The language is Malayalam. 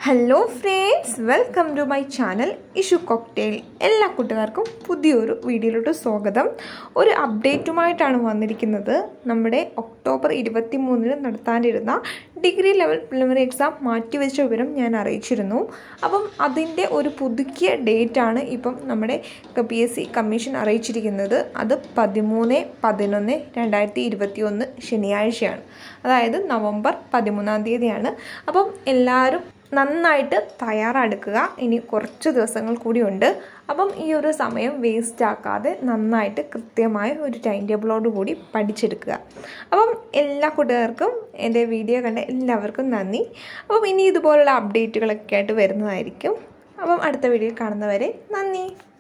hello friends welcome to my channel Ishu cocktail എല്ലാ കൂട്ടുകാർക്കും പുതിയൊരു വീഡിയോയിലോട്ട് സ്വാഗതം ഒരു അപ്ഡേറ്റുമായിട്ടാണ് വന്നിരിക്കുന്നത് നമ്മുടെ ഒക്ടോബർ ഇരുപത്തി മൂന്നിന് നടത്താനിരുന്ന ഡിഗ്രി ലെവൽ പ്രിലിമിനറി എക്സാം മാറ്റിവെച്ച വിവരം ഞാൻ അറിയിച്ചിരുന്നു അപ്പം അതിൻ്റെ ഒരു പുതുക്കിയ ഡേറ്റാണ് ഇപ്പം നമ്മുടെ പി എസ് സി കമ്മീഷൻ അറിയിച്ചിരിക്കുന്നത് അത് പതിമൂന്ന് പതിനൊന്ന് രണ്ടായിരത്തി ഇരുപത്തി ഒന്ന് ശനിയാഴ്ചയാണ് അതായത് നവംബർ പതിമൂന്നാം തീയതിയാണ് അപ്പം എല്ലാവരും നന്നായിട്ട് തയ്യാറെടുക്കുക ഇനി കുറച്ച് ദിവസങ്ങൾ കൂടിയുണ്ട് അപ്പം ഈ ഒരു സമയം വേസ്റ്റ് ആക്കാതെ നന്നായിട്ട് കൃത്യമായ ഒരു ടൈം ടേബിളോട് കൂടി പഠിച്ചെടുക്കുക അപ്പം എല്ലാ കൂട്ടുകാർക്കും എൻ്റെ വീഡിയോ കണ്ട എല്ലാവർക്കും നന്ദി അപ്പം ഇനി ഇതുപോലുള്ള അപ്ഡേറ്റുകളൊക്കെ ആയിട്ട് വരുന്നതായിരിക്കും അപ്പം അടുത്ത വീഡിയോ കാണുന്നവരെ നന്ദി